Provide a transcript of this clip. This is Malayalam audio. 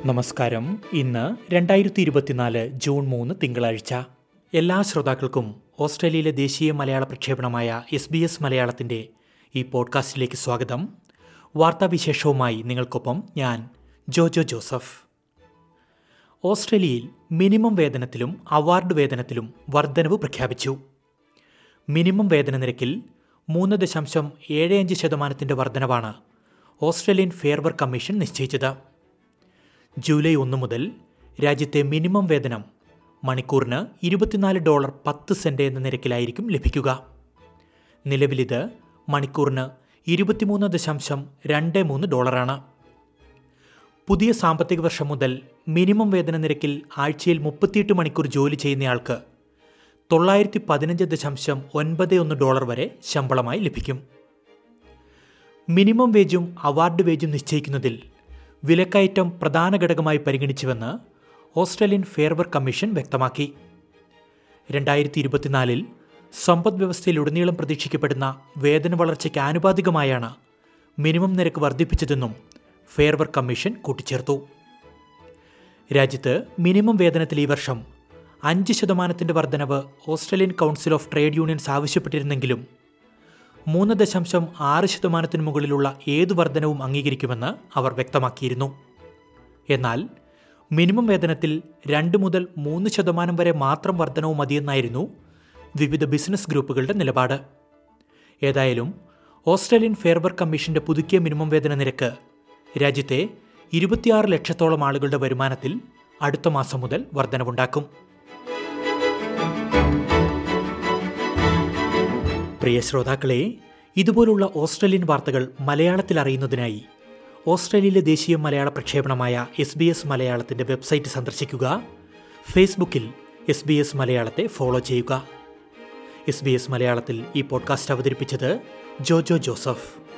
നമസ്കാരം ഇന്ന് രണ്ടായിരത്തി ഇരുപത്തിനാല് ജൂൺ മൂന്ന് തിങ്കളാഴ്ച എല്ലാ ശ്രോതാക്കൾക്കും ഓസ്ട്രേലിയയിലെ ദേശീയ മലയാള പ്രക്ഷേപണമായ എസ് ബി എസ് മലയാളത്തിൻ്റെ ഈ പോഡ്കാസ്റ്റിലേക്ക് സ്വാഗതം വാർത്താവിശേഷവുമായി നിങ്ങൾക്കൊപ്പം ഞാൻ ജോജോ ജോസഫ് ഓസ്ട്രേലിയയിൽ മിനിമം വേതനത്തിലും അവാർഡ് വേതനത്തിലും വർധനവ് പ്രഖ്യാപിച്ചു മിനിമം വേതന നിരക്കിൽ മൂന്ന് ദശാംശം ഏഴ് അഞ്ച് ശതമാനത്തിൻ്റെ വർധനവാണ് ഓസ്ട്രേലിയൻ ഫെയർ വർക്ക് കമ്മീഷൻ നിശ്ചയിച്ചത് ജൂലൈ ഒന്ന് മുതൽ രാജ്യത്തെ മിനിമം വേതനം മണിക്കൂറിന് ഇരുപത്തിനാല് ഡോളർ പത്ത് സെൻറ്റ് എന്ന നിരക്കിലായിരിക്കും ലഭിക്കുക നിലവിലിത് മണിക്കൂറിന് ഇരുപത്തിമൂന്ന് ദശാംശം രണ്ട് മൂന്ന് ഡോളറാണ് പുതിയ സാമ്പത്തിക വർഷം മുതൽ മിനിമം വേതന നിരക്കിൽ ആഴ്ചയിൽ മുപ്പത്തിയെട്ട് മണിക്കൂർ ജോലി ചെയ്യുന്നയാൾക്ക് തൊള്ളായിരത്തി പതിനഞ്ച് ദശാംശം ഒൻപത് ഒന്ന് ഡോളർ വരെ ശമ്പളമായി ലഭിക്കും മിനിമം വേജും അവാർഡ് വേജും നിശ്ചയിക്കുന്നതിൽ വിലക്കയറ്റം പ്രധാന ഘടകമായി പരിഗണിച്ചുവെന്ന് ഓസ്ട്രേലിയൻ ഫെയർ വർക്ക് കമ്മീഷൻ വ്യക്തമാക്കി രണ്ടായിരത്തി ഇരുപത്തിനാലിൽ സമ്പദ് വ്യവസ്ഥയിലുടനീളം പ്രതീക്ഷിക്കപ്പെടുന്ന വേതന വളർച്ചയ്ക്ക് ആനുപാതികമായാണ് മിനിമം നിരക്ക് വർദ്ധിപ്പിച്ചതെന്നും ഫെയർ വർക്ക് കമ്മീഷൻ കൂട്ടിച്ചേർത്തു രാജ്യത്ത് മിനിമം വേതനത്തിൽ ഈ വർഷം അഞ്ച് ശതമാനത്തിൻ്റെ വർധനവ് Australian council of trade unions ആവശ്യപ്പെട്ടിരുന്നെങ്കിലും മൂന്ന് ദശാംശം ആറ് ശതമാനത്തിന് മുകളിലുള്ള ഏതു വർധനവും അംഗീകരിക്കുമെന്ന് അവർ വ്യക്തമാക്കിയിരുന്നു എന്നാൽ മിനിമം വേതനത്തിൽ രണ്ട് മുതൽ മൂന്ന് ശതമാനം വരെ മാത്രം വർധനവ് മതിയെന്നായിരുന്നു വിവിധ ബിസിനസ് ഗ്രൂപ്പുകളുടെ നിലപാട് ഏതായാലും ഓസ്ട്രേലിയൻ ഫെയർ വർക്ക് കമ്മീഷന്റെ പുതുക്കിയ മിനിമം വേതന നിരക്ക് രാജ്യത്തെ ഇരുപത്തിയാറ് ലക്ഷത്തോളം ആളുകളുടെ വരുമാനത്തിൽ അടുത്ത മാസം മുതൽ വർധനവുണ്ടാക്കും പ്രിയ ശ്രോതാക്കളെ ഇതുപോലുള്ള ഓസ്ട്രേലിയൻ വാർത്തകൾ മലയാളത്തിൽ അറിയുന്നതിനായി ഓസ്ട്രേലിയയിലെ ദേശീയ മലയാള പ്രക്ഷേപണമായ എസ് ബി എസ് മലയാളത്തിൻ്റെ വെബ്സൈറ്റ് സന്ദർശിക്കുക ഫേസ്ബുക്കിൽ എസ് ബി എസ് മലയാളത്തെ ഫോളോ ചെയ്യുക എസ് ബി എസ് മലയാളത്തിൽ ഈ പോഡ്കാസ്റ്റ് അവതരിപ്പിച്ചത് ജോജോ ജോസഫ്